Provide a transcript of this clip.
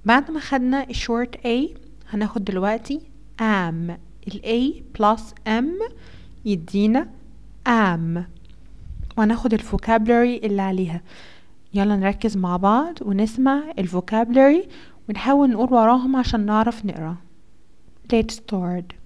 بعد ما خدنا short A هناخد دلوقتي am ال A plus M يدينا am وهناخد الفوكابلري اللي عليها يلا نركز مع بعض ونسمع الفوكابلري ونحاول نقول وراهم عشان نعرف نقرا let's start